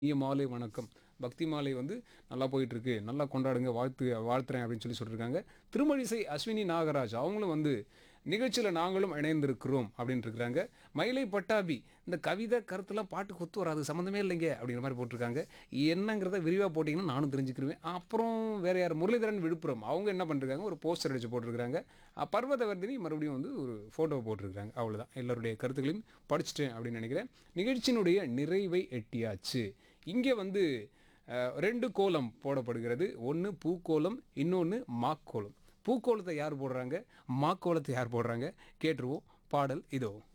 இனிய மாலை வணக்கம் பக்தி மாலை வந்து நல்லா போயிட்டு இருக்கு நல்லா கொண்டாடுங்க வாழ்த்து வாழ்த்துறேன் அப்படின்னு சொல்லி சொல்லியிருக்காங்க திருமழிசை அஸ்வினி நாகராஜ் அவங்களும் வந்து நிகழ்ச்சியில் நாங்களும் இணைந்திருக்கிறோம் அப்படின்னு இருக்கிறாங்க மயிலை பட்டாபி இந்த கவிதை கருத்துலாம் பாட்டு கொத்து வராது சம்மந்தமே இல்லைங்க அப்படிங்கிற மாதிரி போட்டிருக்காங்க என்னங்கிறத விரிவாக போட்டிங்கன்னா நானும் தெரிஞ்சுக்கிருவேன் அப்புறம் வேற யார் முரளிதரன் விழுப்புரம் அவங்க என்ன பண்ணிருக்காங்க ஒரு போஸ்டர் அடிச்சு போட்டிருக்காங்க அஹ் பர்வதவர்தினி மறுபடியும் வந்து ஒரு ஃபோட்டோ போட்டிருக்காங்க அவ்வளோதான் எல்லாருடைய கருத்துக்களையும் படிச்சுட்டேன் அப்படின்னு நினைக்கிறேன் நிகழ்ச்சியினுடைய நிறைவை எட்டியாச்சு இங்கே வந்து அஹ், ரெண்டு கோலம் போடப்படுகிறது ஒன்று பூக்கோலம் இன்னொன்று மாக்கோலம் பூக்கோலத்தை யார் போடுறாங்க மாக்கோலத்தை யார் போடுறாங்க கேட்டுருவோம் பாடல் இதோ